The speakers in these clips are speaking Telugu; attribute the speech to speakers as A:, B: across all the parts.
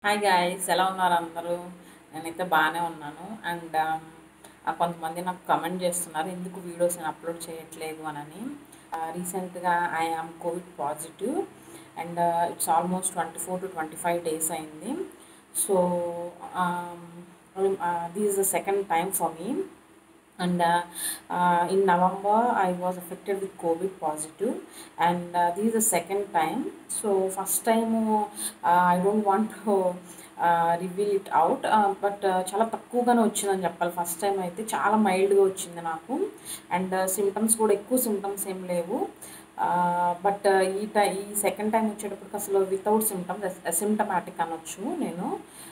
A: హాయ్ గాయ్స్ ఎలా ఉన్నారు అందరూ నేనైతే బాగానే ఉన్నాను అండ్ కొంతమంది నాకు కమెంట్ చేస్తున్నారు ఎందుకు వీడియోస్ నేను అప్లోడ్ చేయట్లేదు అని రీసెంట్గా I am covid positive and it's almost twenty four to twenty five days అయింది so this is the second time for me and uh, uh, in november i was affected with covid positive and uh, this is the second time so first time uh, i don't want to reveal it out but చాలా తక్కువగానే వచ్చిందని చెప్పాలి ఫస్ట్ టైం అయితే చాలా మైల్డ్గా వచ్చింది నాకు అండ్ సిమ్టమ్స్ కూడా ఎక్కువ సిమ్టమ్స్ ఏం లేవు బట్ ఈ టై ఈ సెకండ్ టైం వచ్చేటప్పటికి అసలు వితౌట్ సిమ్టమ్స్ అసిమ్టమాటిక్ అనొచ్చు నేను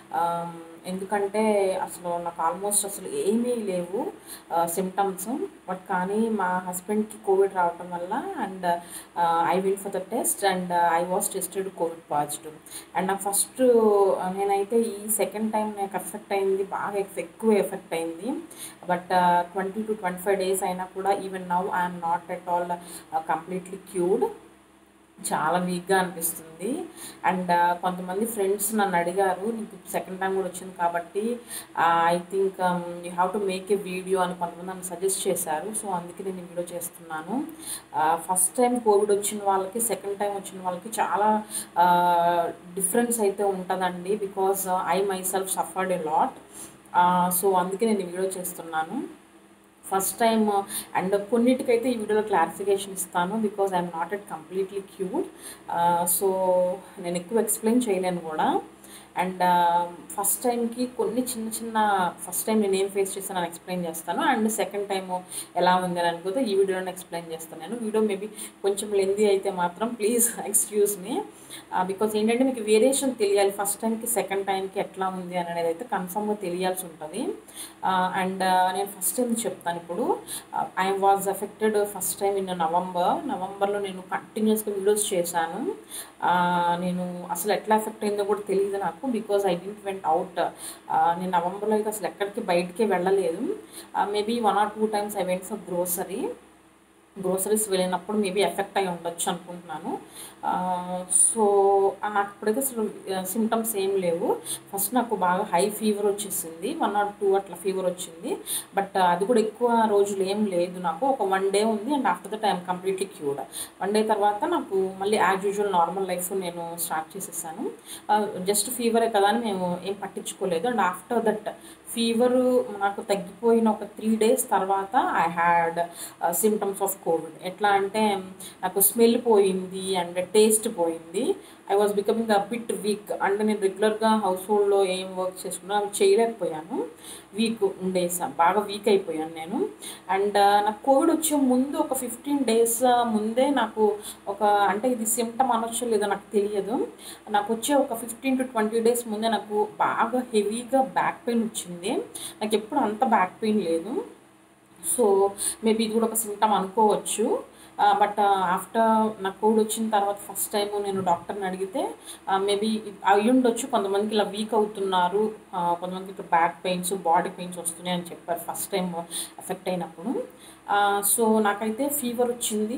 A: ఎందుకంటే అసలు నాకు ఆల్మోస్ట్ అసలు ఏమీ లేవు సిమ్టమ్స్ బట్ కానీ మా హస్బెండ్కి కోవిడ్ రావటం వల్ల and I will for the test and I was tested covid positive and నాకు ఫస్ట్ నేనైతే ఈ సెకండ్ టైం నాకు ఎఫెక్ట్ అయింది బాగా ఎక్కువ ఎఫెక్ట్ అయింది but twenty two twenty five days అయినా కూడా even now I'm not at all completely cured చాలా వీక్గా అనిపిస్తుంది అండ్ కొంతమంది ఫ్రెండ్స్ నన్ను అడిగారు నీకు సెకండ్ టైం కూడా వచ్చింది కాబట్టి I think you have to make a video అని కొంతమంది నన్ను సజెస్ట్ చేశారు సో అందుకే నేను వీడియో చేస్తున్నాను ఫస్ట్ టైం కోవిడ్ వచ్చిన వాళ్ళకి సెకండ్ టైం వచ్చిన వాళ్ళకి చాలా డిఫరెన్స్ అయితే ఉంటుందండి because I myself suffered a lot so అందుకే నేను వీడియో చేస్తున్నాను ఫస్ట్ టైం అండ్ కొన్నిటికైతే ఈ వీడియోలో క్లారిఫికేషన్ ఇస్తాను because I'm not at completely cure so నేను ఎక్కువ ఎక్స్ప్లెయిన్ చేయలేను కూడా అండ్ ఫస్ట్ టైంకి కొన్ని చిన్న చిన్న ఫస్ట్ టైం నేను ఏం ఫేస్ చేస్తాను ఎక్స్ప్లెయిన్ చేస్తాను అండ్ సెకండ్ టైం ఎలా ఉంది అని అనుకుంటే ఈ వీడియోని ఎక్స్ప్లెయిన్ చేస్తాను నేను వీడియో మేబీ కొంచెం లెందీ అయితే మాత్రం ప్లీజ్ ఎక్స్క్యూజ్ మీ బికాజ్ ఏంటంటే మీకు వేరియేషన్ తెలియాలి ఫస్ట్ టైంకి సెకండ్ టైంకి ఎట్లా ఉంది అనేది అయితే కన్ఫర్మ్గా తెలియాల్సి ఉంటుంది అండ్ నేను ఫస్ట్ టైం చెప్తాను ఇప్పుడు I was affected first time in November నవంబర్లో నేను కంటిన్యూస్గా వీడియోస్ చేశాను నేను అసలు ఎట్లా ఎఫెక్ట్ అయిందో కూడా తెలియదు నాకు because I didn't went out నేను నవంబర్లో అయితే అసలు ఎక్కడికి బయటికి వెళ్ళలేదు maybe one or two times I went for grocery groceries వెళ్ళినప్పుడు మేబీ ఎఫెక్ట్ అయి ఉండొచ్చు అనుకుంటున్నాను సో నాకు ఇప్పుడైతే అసలు సిమ్టమ్స్ ఏం లేవు ఫస్ట్ నాకు బాగా హై ఫీవర్ వచ్చేసింది వన్ ఆర్ టూ అట్లా ఫీవర్ వచ్చింది బట్ అది కూడా ఎక్కువ రోజులు ఏం లేదు నాకు ఒక వన్ డే ఉంది and after that I'm completely cured one day తర్వాత నాకు మళ్ళీ యాజ్ యూజువల్ నార్మల్ లైఫ్ నేను స్టార్ట్ చేసేసాను జస్ట్ ఫీవరే కదా అని మేము ఏం పట్టించుకోలేదు అండ్ ఆఫ్టర్ దట్ ఫీవర్ నాకు తగ్గిపోయిన ఒక త్రీ డేస్ తర్వాత I had symptoms of covid ఎట్లా అంటే నాకు స్మెల్ పోయింది అండ్ టేస్ట్ పోయింది I was becoming a bit weak అంటే నేను రెగ్యులర్గా హౌస్ హోల్డ్లో ఏం వర్క్ చేసుకున్నా అవి చేయలేకపోయాను వీక్ ఉండేసా బాగా వీక్ అయిపోయాను నేను అండ్ నాకు కోవిడ్ వచ్చే ముందు ఒక ఫిఫ్టీన్ డేస్ ముందే నాకు ఒక అంటే ఇది సిమ్టమ్ అనొచ్చో లేదో నాకు తెలియదు నాకు వచ్చే ఒక ఫిఫ్టీన్ టు ట్వంటీ డేస్ ముందే నాకు బాగా హెవీగా బ్యాక్ పెయిన్ వచ్చింది నాకు ఎప్పుడు అంత బ్యాక్ పెయిన్ లేదు సో మేబీ ఇది కూడా ఒక సిమ్టమ్ అనుకోవచ్చు బట్ ఆఫ్టర్ నాకు కోవిడ్ వచ్చిన తర్వాత ఫస్ట్ టైం నేను డాక్టర్ని అడిగితే మేబీ అయి ఉండొచ్చు కొంతమందికి ఇలా వీక్ అవుతున్నారు కొంతమందికి ఇట్లా బ్యాక్ పెయిన్స్ బాడీ పెయిన్స్ వస్తున్నాయి అని చెప్పారు ఫస్ట్ టైం ఎఫెక్ట్ అయినప్పుడు సో నాకైతే ఫీవర్ వచ్చింది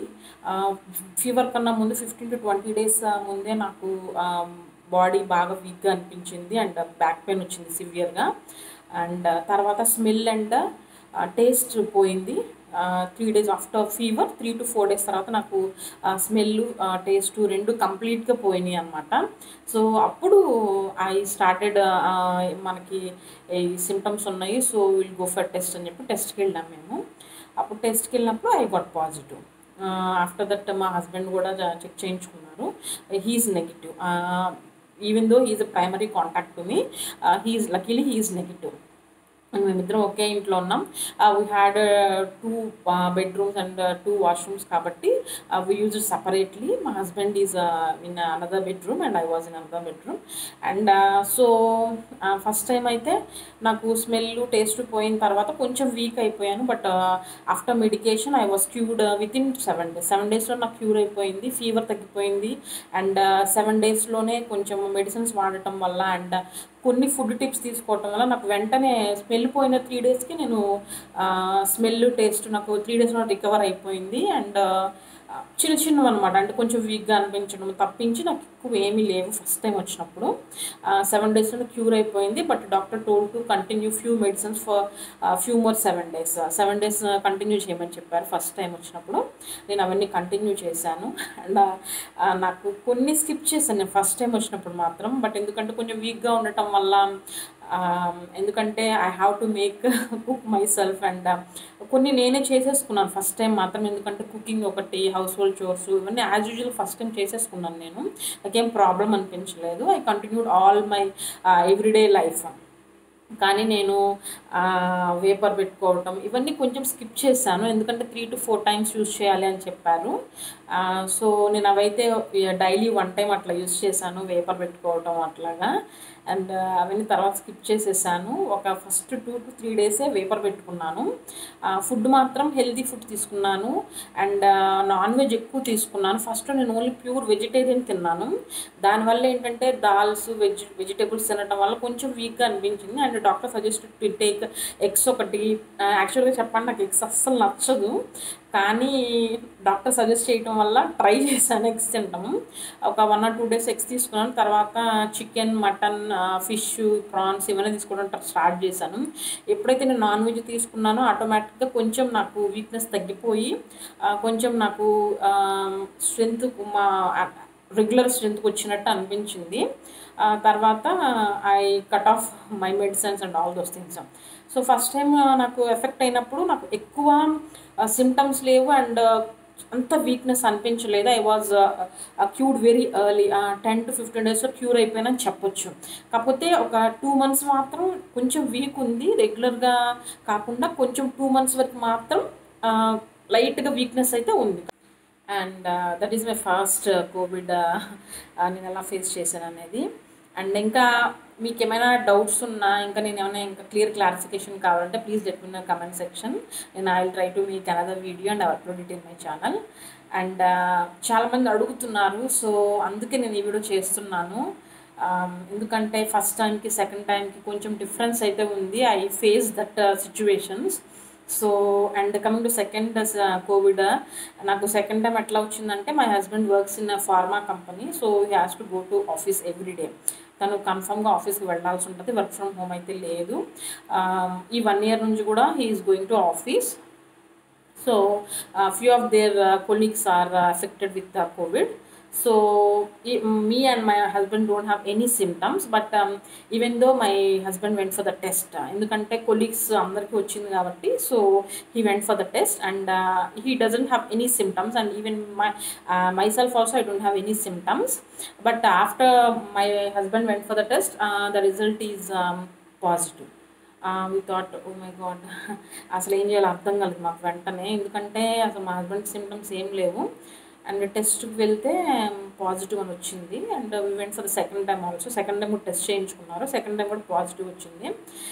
A: ఫీవర్ కన్నా ముందు ఫిఫ్టీన్ టు ట్వంటీ డేస్ ముందే నాకు బాడీ బాగా వీక్గా అనిపించింది అండ్ బ్యాక్ పెయిన్ వచ్చింది సివియర్గా అండ్ తర్వాత స్మెల్ అండ్ టేస్ట్ పోయింది three days after fever three to four days తర్వాత నాకు స్మెల్ టేస్ట్ రెండు కంప్లీట్గా పోయినాయి అనమాట సో అప్పుడు ఐ స్టార్టెడ్ మనకి ఈ సిమ్టమ్స్ ఉన్నాయి so will go for test అని చెప్పి టెస్ట్కి వెళ్ళాం మేము అప్పుడు టెస్ట్కి వెళ్ళినప్పుడు I got positive after that మా హస్బెండ్ కూడా చెక్ చేయించుకున్నారు he's negative even though he's a primary contact to me he's luckily he's negative మేమిద్దరం ఒకే ఇంట్లో ఉన్నాం we had two bedrooms and two washrooms కాబట్టి వీ యూజ్ సపరేట్లీ మా husband is in another bedroom and I was in another bedroom and so first time అయితే నాకు స్మెల్ టేస్ట్ పోయిన తర్వాత కొంచెం వీక్ అయిపోయాను but after medication I was cured within seven days seven డేస్లో నాకు క్యూర్ అయిపోయింది ఫీవర్ తగ్గిపోయింది అండ్ సెవెన్ డేస్లోనే కొంచెం మెడిసిన్స్ వాడటం వల్ల అండ్ కొన్ని ఫుడ్ టిప్స్ తీసుకోవటం వల్ల నాకు వెంటనే స్మెల్ పోయిన త్రీ డేస్కి నేను స్మెల్ టేస్ట్ నాకు త్రీ డేస్లో రికవర్ అయిపోయింది అండ్ చిన్న చిన్నవి అనమాట అంటే కొంచెం వీక్గా అనిపించడం తప్పించి నాకు ఎక్కువ ఏమీ లేవు ఫస్ట్ టైం వచ్చినప్పుడు సెవెన్ డేస్లో క్యూర్ అయిపోయింది but doctor told to continue few medicines for few more seven days seven days continue చేయమని చెప్పారు ఫస్ట్ టైం వచ్చినప్పుడు నేను అవన్నీ కంటిన్యూ చేశాను అండ్ నాకు కొన్ని స్కిప్ చేశాను నేను ఫస్ట్ టైం వచ్చినప్పుడు మాత్రం బట్ ఎందుకంటే కొంచెం వీక్గా ఉండటం వల్ల ఎందుకంటే I have to make cook myself and కొన్ని నేనే చేసేసుకున్నాను ఫస్ట్ టైం మాత్రం ఎందుకంటే కుకింగ్ ఒకటి హౌస్ హోల్డ్ చోర్స్ ఇవన్నీ యాజ్ యూజువల్ ఫస్ట్ టైం చేసేసుకున్నాను నేను నాకేం ప్రాబ్లం అనిపించలేదు I continued all my everyday life కానీ నేను వేపర్ పెట్టుకోవటం ఇవన్నీ కొంచెం స్కిప్ చేశాను ఎందుకంటే three to four times use చేయాలి అని చెప్పారు సో నేను అవైతే డైలీ వన్ టైం అట్లా యూస్ చేశాను వేపర్ పెట్టుకోవటం అట్లాగా అండ్ అవన్నీ తర్వాత స్కిప్ చేసేసాను ఒక ఫస్ట్ టూ టు త్రీ డేసే వేపర్ పెట్టుకున్నాను ఫుడ్ మాత్రం హెల్తీ ఫుడ్ తీసుకున్నాను అండ్ నాన్ వెజ్ ఎక్కువ తీసుకున్నాను ఫస్ట్ నేను ఓన్లీ ప్యూర్ వెజిటేరియన్ తిన్నాను దానివల్ల ఏంటంటే దాల్స్ వెజ్ వెజిటేబుల్స్ తినడం వల్ల కొంచెం వీక్గా అనిపించింది and doctor suggest to take eggs ఒకటి యాక్చువల్గా చెప్పండి నాకు ఎగ్స్ అస్సలు నచ్చదు కానీ డాక్టర్ సజెస్ట్ చేయటం వల్ల ట్రై చేశాను ఎగ్స్ తింటాము ఒక one or two days eggs తీసుకున్నాను తర్వాత చికెన్ మటన్ ఫిష్ ప్రాన్స్ ఇవన్నీ తీసుకోవడం స్టార్ట్ చేశాను ఎప్పుడైతే నేను నాన్ వెజ్ తీసుకున్నానో ఆటోమేటిక్గా కొంచెం నాకు వీక్నెస్ తగ్గిపోయి కొంచెం నాకు స్ట్రెంత్ మా రెగ్యులర్ స్ట్రెంత్కి వచ్చినట్టు అనిపించింది తర్వాత I cut off my medicines and all those things so first time నాకు ఎఫెక్ట్ అయినప్పుడు నాకు ఎక్కువ సిమ్టమ్స్ లేవు అండ్ అంత వీక్నెస్ అనిపించలేదు I was cured very early ten to fifteen డేస్లో క్యూర్ అయిపోయినని చెప్పొచ్చు కాకపోతే ఒక టూ మంత్స్ మాత్రం కొంచెం వీక్ ఉంది రెగ్యులర్గా కాకుండా కొంచెం టూ మంత్స్ వరకు మాత్రం లైట్గా వీక్నెస్ అయితే ఉంది and that is my first covid నేను ఎలా ఫేస్ చేశాను అనేది అండ్ ఇంకా మీకు ఏమైనా డౌట్స్ ఉన్నా ఇంకా నేను ఏమైనా ఇంకా క్లియర్ క్లారిఫికేషన్ కావాలంటే please let me comment section నేను I will try to make another video and upload it in my channel and చాలామంది అడుగుతున్నారు సో అందుకే నేను ఈ వీడియో చేస్తున్నాను ఎందుకంటే ఫస్ట్ టైంకి సెకండ్ టైంకి కొంచెం డిఫరెన్స్ అయితే ఉంది I face that situations so and coming to second covid నాకు సెకండ్ టైం ఎట్లా వచ్చిందంటే my husband works in pharma company so he has to go to office every day తను కన్ఫర్మ్గా ఆఫీస్కి వెళ్ళాల్సి ఉంటుంది వర్క్ ఫ్రమ్ హోమ్ అయితే లేదు ఈ వన్ ఇయర్ నుంచి కూడా he is going to office so few of their colleagues are affected with the covid so me and my husband don't have any symptoms but even though my husband went for the test ఎందుకంటే కొలీగ్స్ అందరికీ వచ్చింది కాబట్టి so he went for the test and he doesn't have any symptoms and even my myself also I don't have any symptoms but after my husband went for the test the result is positive we thought oh my god అసలు ఏం చేయాలో అర్థం కాలేదు మాకు వెంటనే ఎందుకంటే అసలు మా హస్బెండ్ సిమ్టమ్స్ ఏం లేవు అండ్ టెస్ట్కి వెళ్తే పాజిటివ్ అని వచ్చింది and we went for the second time also second time కూడా టెస్ట్ చేయించుకున్నారు సెకండ్ టైం కూడా పాజిటివ్ వచ్చింది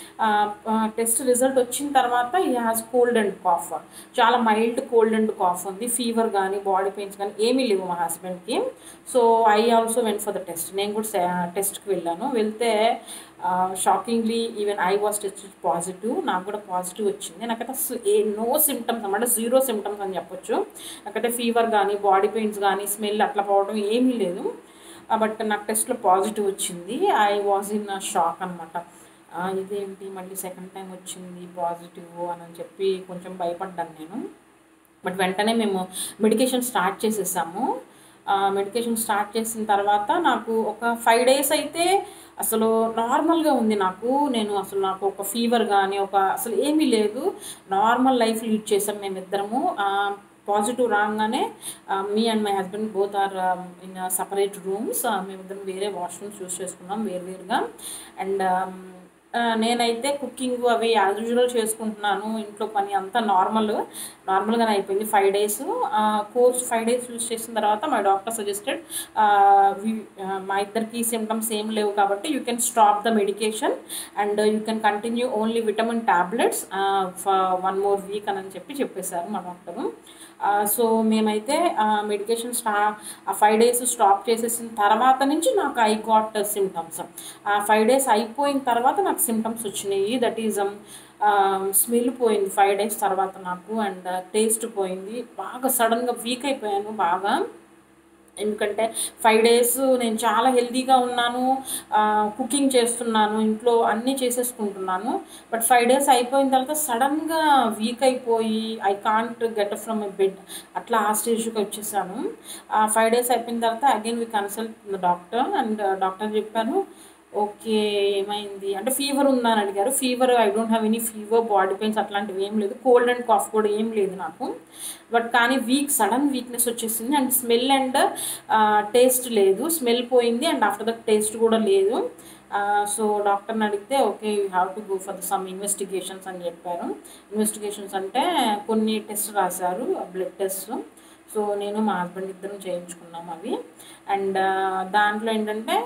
A: టెస్ట్ రిజల్ట్ వచ్చిన తర్వాత he has cold and cough చాలా మైల్డ్ కోల్డ్ అండ్ కాఫ్ ఉంది ఫీవర్ కానీ బాడీ పెయిన్స్ కానీ ఏమీ లేవు మా హస్బెండ్కి so I also went for the test నేను కూడా టెస్ట్కి వెళ్ళాను వెళ్తే shockingly even I was test positive నాకు కూడా పాజిటివ్ వచ్చింది నాకైతే అసలు ఏ నో సిమ్టమ్స్ అనమాట జీరో సిమ్టమ్స్ అని చెప్పొచ్చు నాకైతే ఫీవర్ కానీ బాడీ పెయిన్స్ కానీ స్మెల్ అట్లా పోవడం ఏమీ లేదు బట్ నాకు టెస్ట్లో పాజిటివ్ వచ్చింది ఐ వాజ్ ఇన్ షాక్ అనమాట ఇదేంటి మళ్ళీ సెకండ్ టైం వచ్చింది పాజిటివ్ అని చెప్పి కొంచెం భయపడ్డాను నేను బట్ వెంటనే మేము మెడికేషన్ స్టార్ట్ చేసేసాము మెడికేషన్ స్టార్ట్ చేసిన తర్వాత నాకు ఒక ఫైవ్ డేస్ అయితే అసలు నార్మల్గా ఉంది నాకు నేను అసలు నాకు ఒక ఫీవర్ కానీ ఒక అసలు ఏమీ లేదు నార్మల్ లైఫ్ లీడ్ చేసాం మేమిద్దరము పాజిటివ్ రాగానే me and my husband both are in separate rooms మేమిద్దరం వేరే వాష్రూమ్స్ యూస్ చేసుకున్నాం వేరువేరుగా అండ్ నేనైతే కుకింగ్ అవి యాజ్ యూజువల్ చేసుకుంటున్నాను ఇంట్లో పని అంతా నార్మల్ నార్మల్గానే అయిపోయింది five days course five days use చేసిన తర్వాత మా డాక్టర్ సజెస్టెడ్ మా ఇద్దరికి సిమ్టమ్స్ ఏం లేవు కాబట్టి you can stop the medication and you can continue only vitamin tablets for one more week అని చెప్పి చెప్పేశారు మా డాక్టరు సో మేమైతే మెడికేషన్ స్టా ఆ ఫైవ్ డేస్ స్టాప్ చేసేసిన తర్వాత నుంచి నాకు ఐ గాట్ సిమ్టమ్స్ ఆ ఫైవ్ డేస్ అయిపోయిన తర్వాత నాకు సిమ్టమ్స్ వచ్చినాయి దట్ ఈజ్ స్మెల్ పోయింది ఫైవ్ డేస్ తర్వాత నాకు అండ్ టేస్ట్ పోయింది బాగా సడన్గా వీక్ అయిపోయాను బాగా ఎందుకంటే ఫైవ్ డేస్ నేను చాలా హెల్తీగా ఉన్నాను కుకింగ్ చేస్తున్నాను ఇంట్లో అన్నీ చేసేసుకుంటున్నాను బట్ ఫైవ్ డేస్ అయిపోయిన తర్వాత సడన్గా వీక్ అయిపోయి I can't get from my bed అట్లా ఆ స్టేజ్కి వచ్చేసాను ఫైవ్ డేస్ అయిపోయిన తర్వాత again we consult doctor and doctor చెప్పాను ఓకే ఏమైంది అంటే ఫీవర్ ఉందా అని అడిగారు fever I don't have any fever body pains అట్లాంటివి ఏం లేదు కోల్డ్ అండ్ కాఫ్ కూడా ఏం లేదు నాకు బట్ కానీ వీక్ సడన్ వీక్నెస్ వచ్చేసింది అండ్ స్మెల్ అండ్ టేస్ట్ లేదు స్మెల్ పోయింది అండ్ ఆఫ్టర్ దట్ టేస్ట్ కూడా లేదు సో డాక్టర్ని అడిగితే okay you have to go for the some investigations అని చెప్పారు ఇన్వెస్టిగేషన్స్ అంటే కొన్ని టెస్ట్ రాశారు బ్లడ్ టెస్ట్ సో నేను మా హస్బెండ్ ఇద్దరం చేయించుకున్నాం అవి అండ్ దాంట్లో ఏంటంటే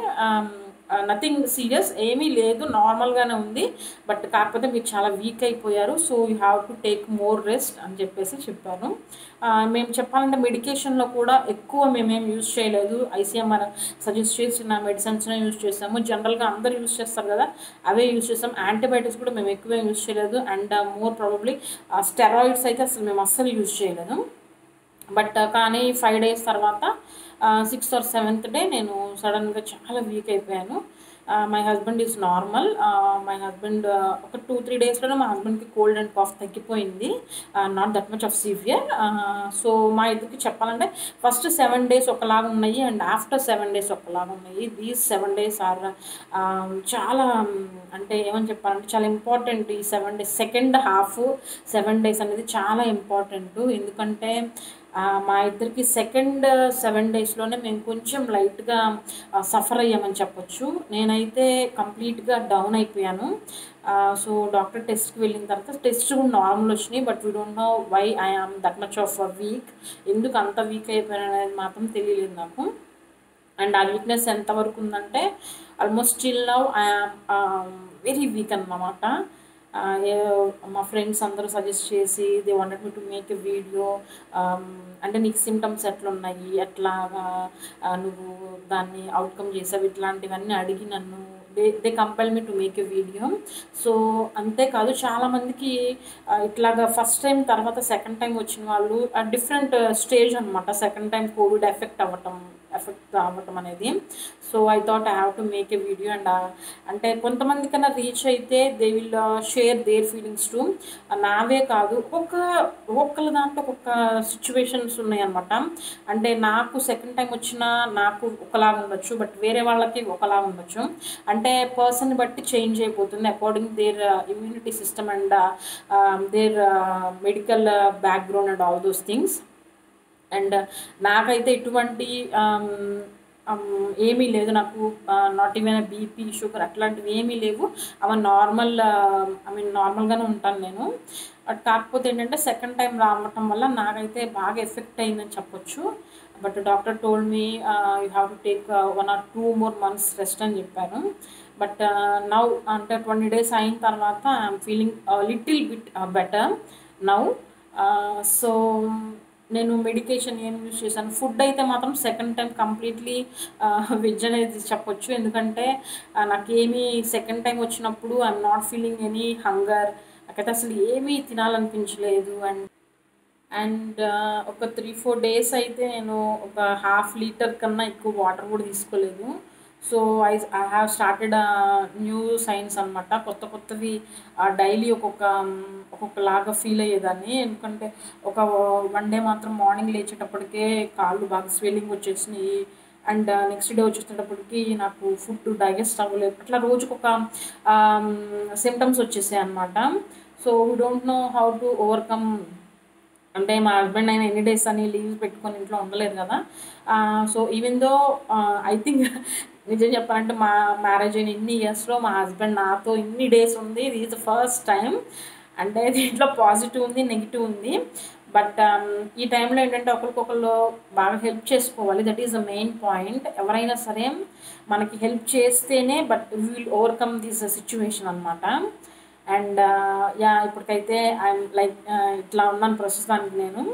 A: నథింగ్ సీరియస్ ఏమీ లేదు నార్మల్గానే ఉంది బట్ కాకపోతే మీరు చాలా వీక్ అయిపోయారు so you have to take more rest అని చెప్పేసి చెప్పాను మేము చెప్పాలంటే మెడికేషన్లో కూడా ఎక్కువ మేమేం యూజ్ చేయలేదు ఐసీఎంఆర్ సజెస్ట్ చేసిన మెడిసిన్స్నే యూజ్ చేసాము జనరల్గా అందరు యూజ్ చేస్తారు కదా అవే యూజ్ చేస్తాం యాంటీబయాటిక్స్ కూడా మేము ఎక్కువ యూజ్ చేయలేదు అండ్ మోర్ ప్రాబబ్లీ స్టెరాయిడ్స్ అయితే అసలు మేము అస్సలు యూజ్ చేయలేదు బట్ కానీ ఫైవ్ డేస్ తర్వాత సిక్స్త్ ఆర్ సెవెంత్ డే నేను సడన్గా చాలా వీక్ అయిపోయాను my husband is normal my husband ఒక టూ త్రీ డేస్లోనే మా హస్బెండ్కి కోల్డ్ అండ్ కాఫ్ తగ్గిపోయింది not that much of severe so మా ఇద్దరికి చెప్పాలంటే ఫస్ట్ సెవెన్ డేస్ ఒకలాగా ఉన్నాయి అండ్ ఆఫ్టర్ సెవెన్ డేస్ ఒకలాగా ఉన్నాయి దీస్ సెవెన్ డేస్ ఆర్ చాలా అంటే ఏమని చెప్పాలంటే చాలా ఇంపార్టెంట్ ఈ seven days second half seven days అనేది చాలా ఇంపార్టెంట్ ఎందుకంటే మా ఇద్దరికి సెకండ్ సెవెన్ డేస్లోనే మేము కొంచెం లైట్గా సఫర్ అయ్యామని చెప్పొచ్చు నేనైతే కంప్లీట్గా డౌన్ అయిపోయాను సో డాక్టర్ టెస్ట్కి వెళ్ళిన తర్వాత టెస్ట్ కూడా నార్మల్ వచ్చినాయి but we don't know why I am that much of a weak ఎందుకు అంత వీక్ అయిపోయాను అనేది మాత్రం తెలియలేదు నాకు అండ్ ఆ వీక్నెస్ ఎంతవరకు ఉందంటే almost still now I am very weak అన్నమాట మా ఫ్రెండ్స్ అందరూ సజెస్ట్ చేసి they wanted me to make a video అంటే నీకు సిమ్టమ్స్ ఎట్లున్నాయి ఎట్లాగా నువ్వు దాన్ని అవుట్కమ్ చేసావు ఇట్లాంటివన్నీ అడిగి నన్ను they they compel me to make a video so అంతేకాదు చాలామందికి ఇట్లాగా ఫస్ట్ టైం తర్వాత సెకండ్ టైం వచ్చిన వాళ్ళు డిఫరెంట్ స్టేజ్ అనమాట సెకండ్ టైం కోవిడ్ ఎఫెక్ట్ అవ్వటం ఎఫెక్ట్ అవ్వటం అనేది so I thought I have to make a video and అంటే కొంతమంది కన్నా రీచ్ అయితే they will share their feelings to నావే కాదు ఒక్కొక్క ఒక్కొక్కల దాంట్లో ఒక్కొక్క సిచ్యువేషన్స్ ఉన్నాయన్నమాట అంటే నాకు సెకండ్ టైం వచ్చినా నాకు ఒకలాగా ఉండొచ్చు బట్ వేరే వాళ్ళకి ఒకలా ఉండొచ్చు అంటే పర్సన్ బట్టి చేంజ్ అయిపోతుంది according their immunity system and their medical background and all those things and నాకైతే ఎటువంటి ఏమీ లేదు నాకు నాట్ ఈవెన్ బీపీ షుగర్ అట్లాంటివి ఏమీ లేవు అవి నార్మల్ ఐ మీన్ నార్మల్గానే ఉంటాను నేను బట్ కాకపోతే ఏంటంటే సెకండ్ టైం రావటం వల్ల నాకైతే బాగా ఎఫెక్ట్ అయిందని చెప్పొచ్చు but doctor told me you have to take one or two more months rest అని చెప్పాను బట్ నౌ అంటే ట్వంటీ డేస్ అయిన తర్వాత I'm feeling little bit better now so నేను మెడికేషన్ ఏం యూజ్ చేశాను ఫుడ్ అయితే మాత్రం సెకండ్ టైం కంప్లీట్లీ వెజ్ అనేది చెప్పొచ్చు ఎందుకంటే నాకేమీ సెకండ్ టైం వచ్చినప్పుడు I'm not feeling any hunger నాకైతే అసలు ఏమీ తినాలనిపించలేదు అండ్ అండ్ ఒక త్రీ ఫోర్ డేస్ అయితే నేను ఒక హాఫ్ లీటర్ కన్నా ఎక్కువ వాటర్ కూడా తీసుకోలేదు so I I have started new signs అనమాట కొత్త కొత్తవి డైలీ ఒక్కొక్క ఒక్కొక్కలాగా ఫీల్ అయ్యేదాన్ని ఎందుకంటే ఒక వన్ డే మాత్రం మార్నింగ్ లేచేటప్పటికే కాళ్ళు బాగా స్వెల్లింగ్ వచ్చేసినాయి అండ్ నెక్స్ట్ డే వచ్చేటప్పటికి నాకు ఫుడ్ డైజెస్ట్ అవ్వలేదు అట్లా రోజుకు ఒక సిమ్టమ్స్ వచ్చేసాయి అనమాట so we don't know how to overcome అంటే మా హస్బెండ్ అయినా ఎన్ని డేస్ అని లీవ్ పెట్టుకొని ఇంట్లో ఉండలేదు కదా so even though I think నిజం చెప్పాలంటే మా మ్యారేజ్ అయిన ఇన్ని ఇయర్స్లో మా హస్బెండ్ నాతో ఇన్ని డేస్ ఉంది ఇది ఈజ్ ద ఫస్ట్ టైం అంటే దీంట్లో పాజిటివ్ ఉంది నెగిటివ్ ఉంది బట్ ఈ టైంలో ఏంటంటే ఒకరికొకరు బాగా హెల్ప్ చేసుకోవాలి that is the main point ఎవరైనా సరే మనకి హెల్ప్ చేస్తేనే but will overcome this situation అనమాట అండ్ యా ఇప్పటికైతే ఐఎమ్ లైక్ ఇట్లా ఉన్నాను ప్రస్తుతానికి నేను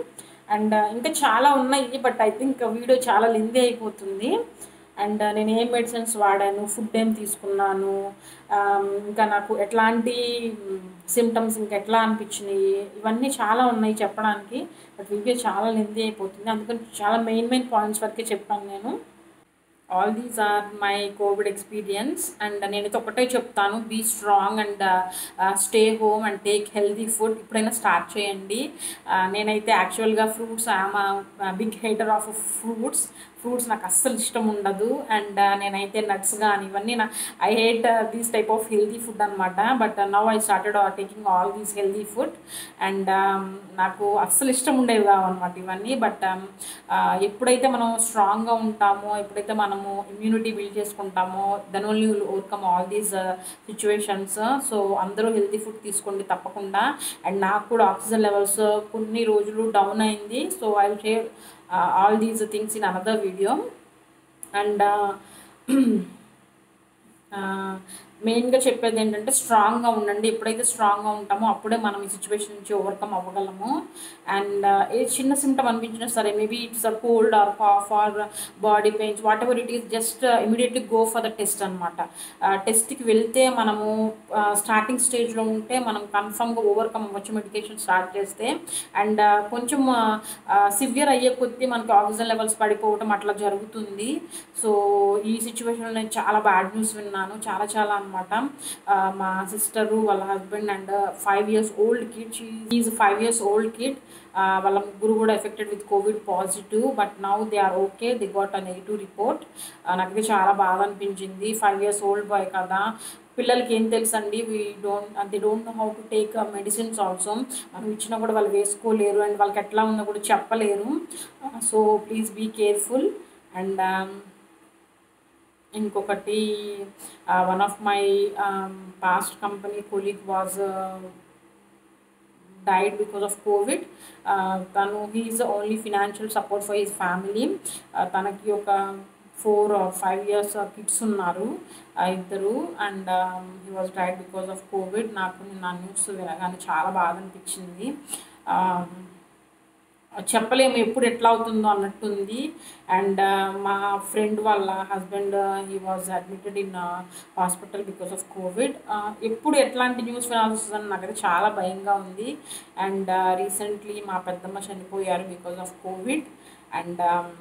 A: అండ్ ఇంకా చాలా ఉన్నాయి బట్ ఐ థింక్ వీడియో చాలా లెందీ అయిపోతుంది అండ్ నేను ఏం మెడిసిన్స్ వాడాను ఫుడ్ ఏం తీసుకున్నాను ఆమ్, ఇంకా నాకు ఎట్లాంటి సిమ్టమ్స్ ఇంకా ఎట్లా అనిపించినాయి ఇవన్నీ చాలా ఉన్నాయి చెప్పడానికి బట్ వీడియో చాలా లెందీ అయిపోతుంది అందుకని చాలా మెయిన్ మెయిన్ పాయింట్స్ వరకే చెప్పాను నేను all these are my covid experience and నేనైతే ఒకటే చెప్తాను be strong and stay home and take healthy food ఇప్పుడైనా స్టార్ట్ చేయండి Uh, నేనైతే యాక్చువల్గా fruits I'm big hater of fruits fruits నాకు అస్సలు ఇష్టం ఉండదు అండ్ నేనైతే నట్స్ కానీ ఇవన్నీ నా I hate these type of healthy food అనమాట but now I started taking all these healthy food and నాకు అస్సలు ఇష్టం ఉండేవి కావన్నమాట ఇవన్నీ బట్ ఎప్పుడైతే మనం స్ట్రాంగ్గా ఉంటామో ఎప్పుడైతే మనము ఇమ్యూనిటీ బిల్డ్ చేసుకుంటామో then only will overcome all these situations so అందరూ హెల్తీ ఫుడ్ తీసుకోండి తప్పకుండా అండ్ నాకు కూడా ఆక్సిజన్ లెవెల్స్ కొన్ని రోజులు డౌన్ అయింది so I share all these things in another video and మెయిన్గా చెప్పేది ఏంటంటే స్ట్రాంగ్గా ఉండండి ఎప్పుడైతే స్ట్రాంగ్గా ఉంటామో అప్పుడే మనం ఈ సిచ్యువేషన్ నుంచి ఓవర్కమ్ అవ్వగలము అండ్ ఏ చిన్న సిమ్టమ్ అనిపించినా సరే maybe it's a cold or cough or body pains whatever it is just immediately go for the test అనమాట టెస్ట్కి వెళ్తే మనము స్టార్టింగ్ స్టేజ్లో ఉంటే మనం కన్ఫర్మ్గా ఓవర్కమ్ అవ్వచ్చు మెడికేషన్ స్టార్ట్ చేస్తే అండ్ కొంచెం సివియర్ అయ్యే కొద్దీ మనకి ఆక్సిజన్ లెవెల్స్ పడిపోవటం అట్లా జరుగుతుంది సో ఈ సిచ్యువేషన్లో నేను చాలా బ్యాడ్ న్యూస్ విన్నాను చాలా చాలా అనమాట మా సిస్టరు వాళ్ళ husband and five years old kid is five years old kid వాళ్ళ ముగ్గురు కూడా affected with covid positive but now they are okay they got a negative report నాకైతే చాలా బాధ అనిపించింది ఫైవ్ ఇయర్స్ ఓల్డ్ బాయ్ కదా పిల్లలకి ఏం తెలుసు అండి we don't they don't know how to take medicines also మనం ఇచ్చినా కూడా వాళ్ళు వేసుకోలేరు అండ్ వాళ్ళకి ఎట్లా ఉందో కూడా చెప్పలేరు so please be careful and ఇంకొకటి one of my past company colleague was died because of covid తను he is only financial support for his family తనకి ఒక ఫోర్ ఫైవ్ ఇయర్స్ కిడ్స్ ఉన్నారు ఆ ఇద్దరు and he was died because of covid నాకు నా న్యూస్ వినగానే చాలా బాధ అనిపించింది చెప్పలేము ఎప్పుడు ఎట్లా అవుతుందో అన్నట్టుంది అండ్ మా ఫ్రెండ్ వాళ్ళ husband he was admitted in hospital because of covid ఎప్పుడు ఎట్లాంటి న్యూస్ వినాల్సి వస్తుందని నాకైతే చాలా భయంగా ఉంది అండ్ రీసెంట్లీ మా పెద్దమ్మ చనిపోయారు because of covid and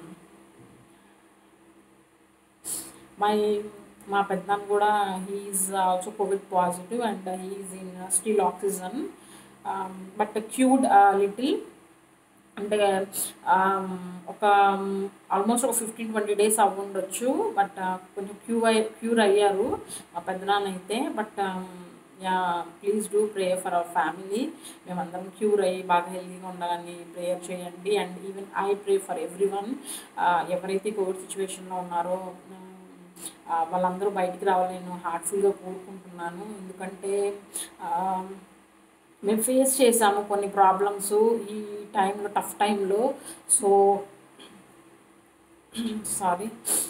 A: my మా పెద్దమ్మ కూడా he is also covid positive and he is in still oxygen but cured little అంటే ఒక ఆల్మోస్ట్ ఒక ఫిఫ్టీన్ ట్వంటీ డేస్ అవ్వుండొచ్చు బట్ కొంచెం క్యూ క్యూర్ అయ్యారు మా పెద్దనాన్న అయితే but yeah please do prayer for our family మేమందరం క్యూర్ అయ్యి బాగా హెల్తీగా ఉండాలని ప్రేయర్ చేయండి and even I pray for everyone ఎవరైతే కోవిడ్ సిచ్యువేషన్లో ఉన్నారో వాళ్ళందరూ బయటికి రావాలని నేను హార్ట్ఫుల్గా కోరుకుంటున్నాను ఎందుకంటే మేము ఫేస్ చేసాము కొన్ని ప్రాబ్లమ్స్ ఈ టైంలో టఫ్ టైంలో సో సారీ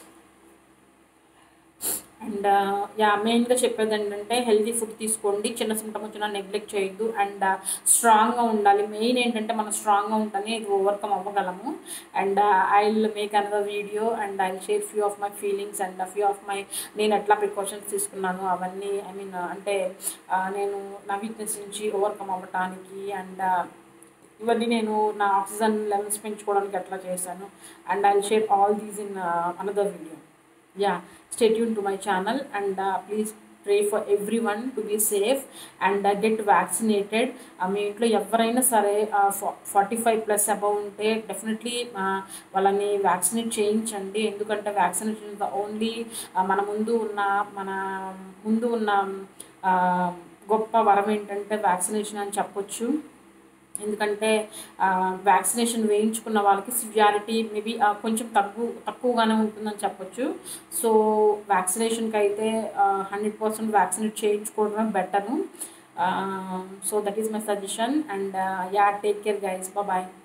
A: అండ్ యా మెయిన్గా చెప్పేది ఏంటంటే హెల్తీ ఫుడ్ తీసుకోండి చిన్న సిమ్టమ్ వచ్చినా నెగ్లెక్ట్ చేయొద్దు అండ్ స్ట్రాంగ్గా ఉండాలి మెయిన్ ఏంటంటే మనం స్ట్రాంగ్గా ఉంటేనే ఇది ఓవర్కమ్ అవ్వగలము and I will make another video and I share few of my feelings and few of my నేను ఎట్లా ప్రికాషన్స్ తీసుకున్నాను అవన్నీ ఐ మీన్ అంటే నేను నా వీక్నెస్ నుంచి ఓవర్కమ్ అవ్వటానికి అండ్ ఇవన్నీ నేను నా ఆక్సిజన్ లెవెల్స్ పెంచుకోవడానికి ఎట్లా చేశాను and I share all these in another video yeah stay tune to my channel and please pray for everyone to be safe and get vaccinated మీ ఇంట్లో ఎవరైనా సరే ఫార్టీ ఫైవ్ ప్లస్ అబౌవ్ ఉంటే డెఫినెట్లీ వాళ్ళని వ్యాక్సినేట్ చేయించండి ఎందుకంటే వ్యాక్సినేషన్ ద ఓన్లీ మన ముందు ఉన్న మన ముందు ఉన్న గొప్ప వరం ఏంటంటే వ్యాక్సినేషన్ అని చెప్పొచ్చు ఎందుకంటే వ్యాక్సినేషన్ వేయించుకున్న వాళ్ళకి సివియారిటీ మేబీ కొంచెం తక్కువ తక్కువగానే ఉంటుందని చెప్పొచ్చు సో వ్యాక్సినేషన్కి అయితే హండ్రెడ్ పర్సెంట్ వ్యాక్సినేట్ చేయించుకోవడమే better so that is my suggestion and yeah take care guys bye